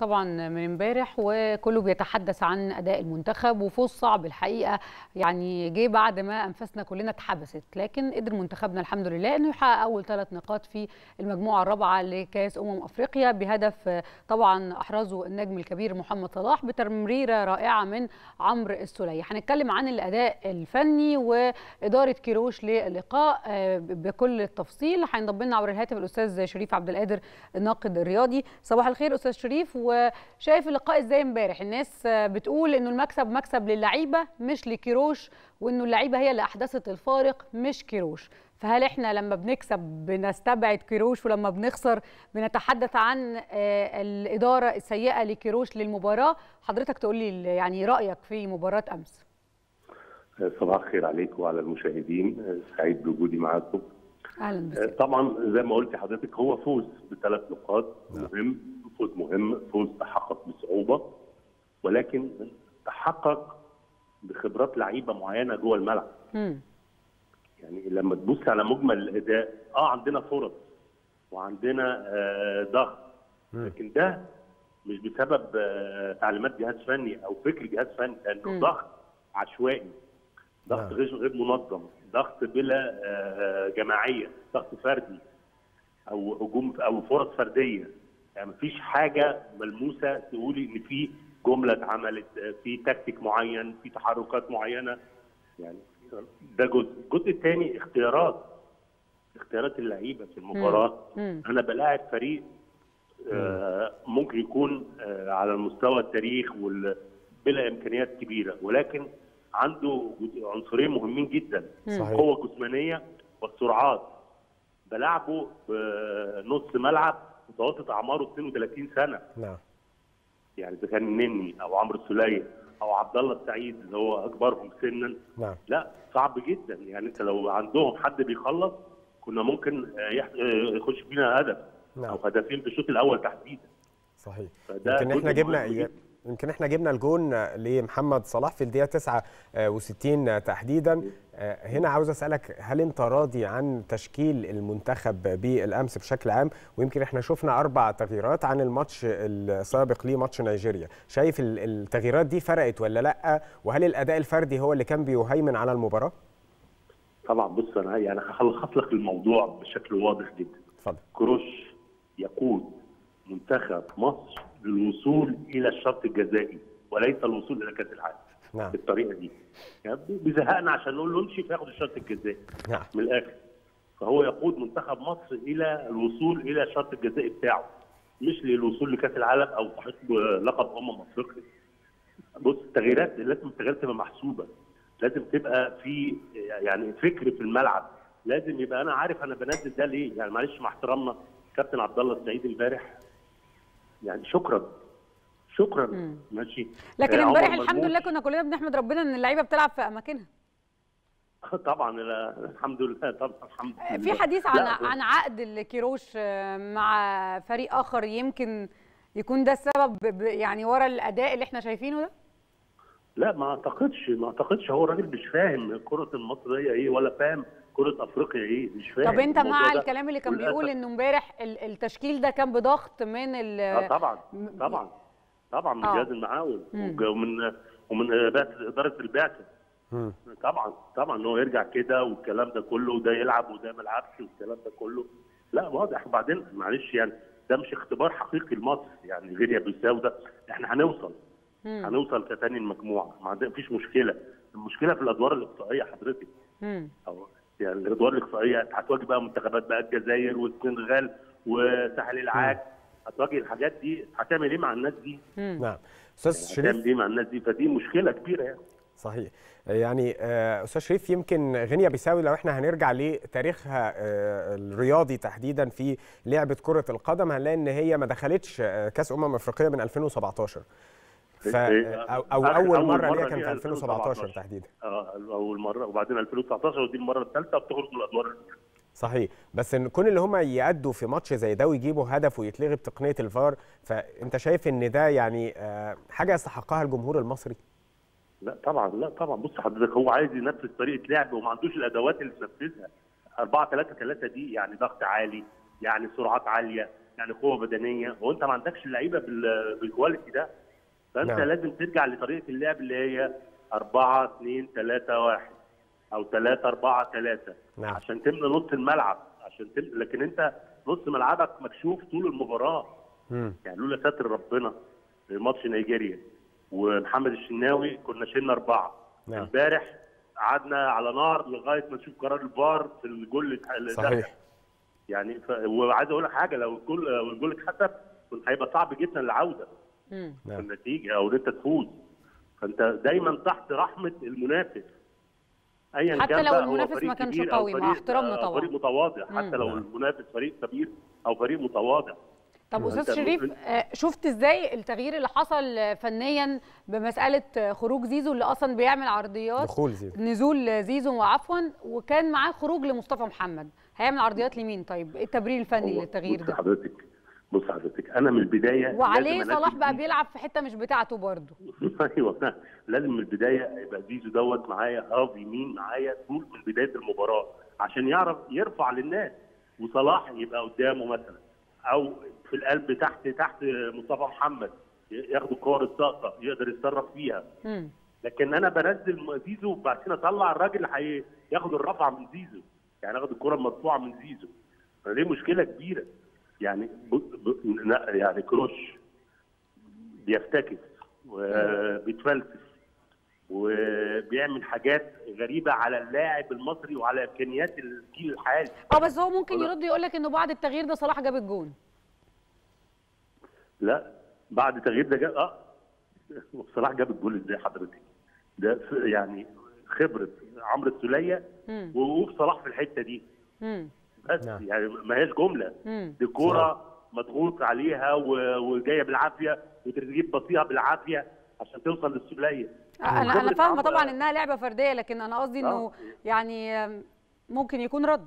طبعا من امبارح وكله بيتحدث عن اداء المنتخب وفوز صعب الحقيقه يعني جه بعد ما انفاسنا كلنا اتحبست لكن قدر منتخبنا الحمد لله انه يحقق اول ثلاث نقاط في المجموعه الرابعه لكاس امم افريقيا بهدف طبعا احرزه النجم الكبير محمد صلاح بتمريره رائعه من عمرو السوليه هنتكلم عن الاداء الفني واداره كيروش للقاء بكل التفصيل هينضم لنا عبر الهاتف الاستاذ شريف عبد القادر الناقد الرياضي صباح الخير استاذ شريف وشايف اللقاء ازاي امبارح الناس بتقول انه المكسب مكسب للعيبه مش لكيروش وانه اللعيبه هي اللي احدثت الفارق مش كيروش فهل احنا لما بنكسب بنستبعد كيروش ولما بنخسر بنتحدث عن الاداره السيئه لكيروش للمباراه حضرتك تقول لي يعني رايك في مباراه امس صباح الخير عليكم وعلى المشاهدين سعيد بوجودي معاكم اهلا بك طبعا زي ما قلت حضرتك هو فوز بثلاث نقاط مهم فوز مهم فوز تحقق بصعوبه ولكن تحقق بخبرات لعيبه معينه جوه الملعب مم. يعني لما تبص على مجمل الاداء اه عندنا فرص وعندنا آه ضغط لكن ده مش بسبب آه تعليمات جهاز فني او فكر جهاز فني لانه ضغط عشوائي ضغط غير غير منظم ضغط بلا آه جماعيه ضغط فردي او هجوم او فرص فرديه يعني مفيش حاجه ملموسه تقولي ان في جمله اتعملت في تكتيك معين في تحركات معينه يعني ده جزء الجزء الثاني اختيارات اختيارات اللعيبه في المباراه مم. انا بلاعب فريق آه ممكن يكون آه على مستوى التاريخ وال بلا امكانيات كبيره ولكن عنده عنصرين مهمين جدا صحيح. القوه الجسمانيه والسرعات بلعبه بنص ملعب متوسط اعماره 32 سنه نعم يعني اذا كان نني او عمرو السوليه او عبد الله السعيد اللي هو اكبرهم سنا نعم لا صعب جدا يعني انت لو عندهم حد بيخلص كنا ممكن يح- يخش فينا هدف نعم. او هدفين في الشوط الاول تحديدا صحيح فده يمكن احنا جزء جبنا مهم جداً. يمكن احنا جبنا الجون لمحمد صلاح في الدقيقه 69 تحديدا هنا عاوز اسالك هل انت راضي عن تشكيل المنتخب بالامس بشكل عام ويمكن احنا شفنا اربع تغييرات عن الماتش السابق لماتش نيجيريا شايف ال- التغييرات دي فرقت ولا لا وهل الاداء الفردي هو اللي كان بيهيمن على المباراه طبعا بص انا يعني هلخص لك الموضوع بشكل واضح جدا اتفضل كروش يقود منتخب مصر للوصول الى الشرط الجزائي وليس الوصول الى كاس العالم نعم بالطريقه دي يعني بيزهقنا عشان نقول له امشي فياخد الشرط الجزائي نعم من الاخر فهو يقود منتخب مصر الى الوصول الى الشرط الجزائي بتاعه مش للوصول لكاس العالم او تحقيق لقب امم افريقيا بص التغييرات لازم التغييرات تبقى محسوبه لازم تبقى في يعني فكر في الملعب لازم يبقى انا عارف انا بنزل ده ليه يعني معلش مع احترامنا كابتن عبد الله السعيد امبارح يعني شكرا شكرا مم. ماشي لكن آه، عمر امبارح الحمد مرموش. لله كنا كلنا بنحمد ربنا ان اللعيبه بتلعب في اماكنها طبعا لا، الحمد لله طبعا الحمد لله في حديث عن لا، عن عقد الكيروش مع فريق اخر يمكن يكون ده السبب ب- يعني ورا الاداء اللي احنا شايفينه ده لا ما اعتقدش ما اعتقدش هو الراجل مش فاهم كرة المصرية ايه ولا فاهم كرة افريقيا ايه مش فاهم طب انت الموضوع مع ده. الكلام اللي كان وللأسف- بيقول انه امبارح ال- التشكيل ده كان بضغط من ال اه طبعا م- طبعا طبعا من آه. جهاز المعاون مم. ومن ومن بعثة اداره البعثه مم. طبعا طبعا ان هو يرجع كده والكلام ده كله وده يلعب وده ما يلعبش والكلام ده كله لا واضح وبعدين معلش يعني ده مش اختبار حقيقي لمصر يعني غير يا بيساو ده احنا هنوصل مم. هنوصل كتاني المجموعه ما عندنا مفيش مشكله المشكله في الادوار الاقصائيه حضرتك مم. أو يعني الادوار الاقصائيه هتواجه بقى منتخبات بقى الجزائر والسنغال وساحل العاج هتواجه الحاجات دي هتعمل ايه مع الناس دي؟ مم. نعم استاذ شريف هتعمل ايه مع الناس دي؟ فدي مشكله كبيره يعني صحيح يعني آه، استاذ شريف يمكن غينيا بيساوي لو احنا هنرجع لتاريخها آه، الرياضي تحديدا في لعبه كره القدم هنلاقي ان هي ما دخلتش آه، كاس امم افريقيا من 2017 ف او, أو آخر- اول أول مره مرة ليها كان دي في 2017 2017 تحديدا اه اول مره وبعدين 2019 ودي المره الثالثه بتخرج من الادوار الأولى. صحيح بس ان كون اللي هم يأدوا في ماتش زي ده ويجيبوا هدف ويتلغي بتقنيه الفار فانت شايف ان ده يعني آه، حاجه يستحقها الجمهور المصري لا طبعا لا طبعا بص حضرتك هو عايز ينفذ طريقه لعب وما عندوش الادوات اللي تنفذها 4 3 3 دي يعني ضغط عالي يعني سرعات عاليه يعني قوه بدنيه هو انت ما عندكش اللعيبه بال- بالكواليتي ده فانت نعم. لازم ترجع لطريقه اللعب اللي هي 4 2 3 1 او 3 4 3 نعم. عشان تملى نص الملعب عشان تم... لكن انت نص ملعبك مكشوف طول المباراه مم. يعني لولا ستر ربنا في ماتش نيجيريا ومحمد الشناوي كنا شلنا اربعه نعم. امبارح قعدنا على نار لغايه ما نشوف قرار الفار في الجول اللي صحيح يعني ف... وعايز اقول لك حاجه لو الجول لو الجول اتحسب كنت هيبقى صعب جدا العوده مم. في نعم النتيجه او ان انت تفوز فانت دايما تحت رحمه المنافس ايا حتى كان لو بقى هو المنافس فريق ما كانش كبير أو قوي، مع فريق- احترامنا آه، طبعاً. فريق متواضع حتى مم. لو نعم. المنافس فريق كبير او فريق متواضع طب أنت استاذ شريف ممكن- آه، شفت ازاي التغيير اللي حصل آه، فنيا بمساله آه، خروج زيزو اللي اصلا بيعمل عرضيات دخول زيزو نزول زيزو وعفوا وكان معاه خروج لمصطفى محمد هيعمل عرضيات لمين طيب ايه التبرير الفني هو للتغيير بص ده حضرتك بص حضرتك انا من البدايه وعليه لازم صلاح أنزل بقى زيزو. بيلعب في حته مش بتاعته برضه ايوه لازم من البدايه يبقى زيزو دوت معايا هاف يمين معايا طول من بدايه المباراه عشان يعرف يرفع للناس وصلاح يبقى قدامه مثلا او في القلب تحت تحت مصطفى محمد ياخد الكور الساقطه يقدر يتصرف فيها مم. لكن انا بنزل زيزو وبعدين اطلع الراجل اللي هياخد الرفعه من زيزو يعني اخد الكره المرفوعه من زيزو فدي مشكله كبيره يعني ب... ب... لا، يعني كروش بيفتكس وبيتفلسف وبيعمل حاجات غريبه على اللاعب المصري وعلى امكانيات الجيل الحالي اه بس هو ممكن ولا- يرد يقول لك انه بعد التغيير ده صلاح جاب الجون لا بعد التغيير ده جاب اه صلاح جاب الجول ازاي حضرتك؟ ده ف- يعني خبره عمرو السوليه مم. ووقوف صلاح في الحته دي مم. بس نعم. يعني ما هياش جمله مم. دي كوره مضغوط عليها و- وجايه بالعافيه وتجيب بصيها بالعافيه عشان توصل للسوليه انا انا خبرة فاهمه عمرو- طبعا انها لعبه فرديه لكن انا قصدي انه آه. يعني آم، ممكن يكون رد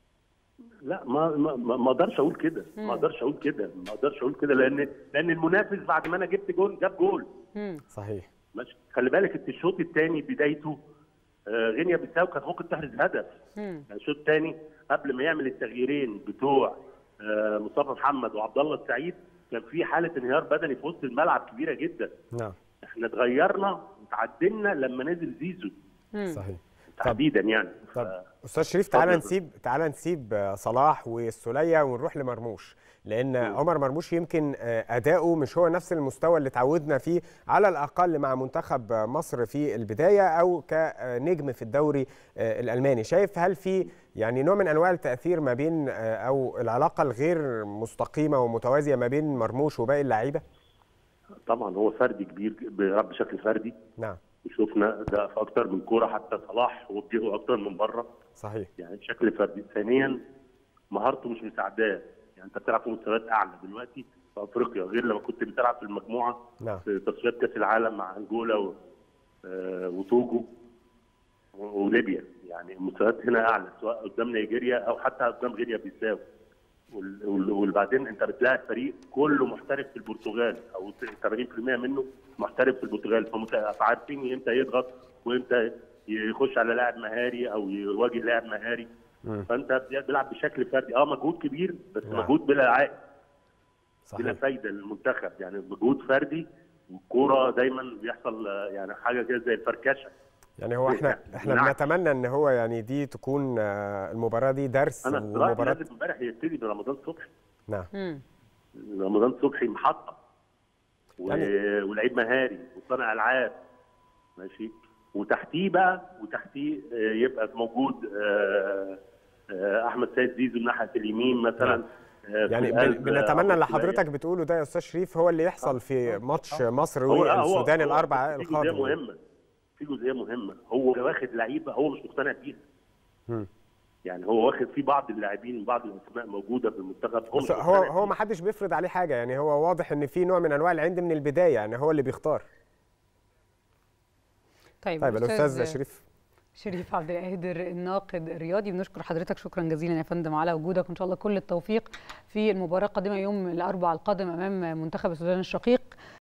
لا ما ما ما ما اقدرش اقول كده مم. ما اقدرش اقول كده ما اقدرش اقول كده لان لان المنافس بعد ما انا جبت جول جاب جول مم. صحيح ماشي خلي بالك إنت الشوط الثاني بدايته آه، غينيا بيساو كانت ممكن تحرز هدف مم. يعني الشوط الثاني قبل ما يعمل التغييرين بتوع آه، مصطفى محمد وعبد الله السعيد كان في حاله انهيار بدني في وسط الملعب كبيره جدا نعم احنا اتغيرنا وتعدلنا لما نزل زيزو مم. صحيح تحديدا يعني طب استاذ شريف تعالى اتفضل. نسيب تعالى نسيب آه، صلاح والسوليه ونروح لمرموش لان عمر مرموش يمكن آه، اداؤه مش هو نفس المستوى اللي تعودنا فيه على الاقل مع منتخب آه، مصر في البدايه او كنجم في الدوري آه، الالماني شايف هل في يعني نوع من انواع التاثير ما بين آه، او العلاقه الغير مستقيمه ومتوازيه ما بين مرموش وباقي اللعيبه طبعا هو فردي كبير بيلعب بشكل فردي نعم وشفنا ده في اكتر من كوره حتى صلاح وجهه اكتر من بره صحيح يعني بشكل فردي ثانيا مهارته مش مساعداه يعني انت بتلعب في مستويات اعلى دلوقتي في افريقيا غير لما كنت بتلعب في المجموعه نعم في تصفيات كاس العالم مع انجولا و... آه، وتوجو و- وليبيا يعني المستويات هنا اعلى سواء قدام نيجيريا او حتى قدام غينيا بيساو وال- وال- وبعدين انت بتلاعب فريق كله محترف في البرتغال او 80% منه محترف في البرتغال فمت- فعارفين امتى يضغط وامتى يخش على لاعب مهاري او يواجه لاعب مهاري مم. فانت بتلعب بشكل فردي اه مجهود كبير بس نعم. مجهود بلا عائد بلا صحيح فايده للمنتخب يعني مجهود فردي والكوره دايما بيحصل آه، يعني حاجه كده زي الفركشه يعني هو احنا احنا نعم. بنتمنى ان هو يعني دي تكون آه، المباراه دي درس انا رايي ومباراه لازم امبارح يبتدي برمضان صبحي نعم مم. رمضان صبحي محطه و... يعني- ولعيب مهاري وصانع العاب ماشي وتحتيه بقى وتحتيه آه، يبقى موجود آه، آه، احمد سيد زيزو من ناحيه اليمين مثلا آه، في يعني بن- القلب، بنتمنى آه، اللي حضرتك بتقوله ده يا استاذ شريف هو اللي يحصل في ماتش مصر هو- آه، هو- والسودان هو الاربعاء في جزئيه القادم مهمه في جزئيه مهمه هو واخد لعيبه هو مش مقتنع بيها مم. يعني هو واخد في بعض اللاعبين بعض الاسماء موجوده في المنتخب هو مش بس هو مقتنع هو ما حدش بيفرض عليه حاجه يعني هو واضح ان في نوع من انواع العند من البدايه يعني هو اللي بيختار طيب طيب الاستاذ شريف شريف عبد القادر الناقد الرياضي بنشكر حضرتك شكرا جزيلا يا فندم على وجودك وان شاء الله كل التوفيق في المباراه القادمه يوم الاربعاء القادم امام منتخب السودان الشقيق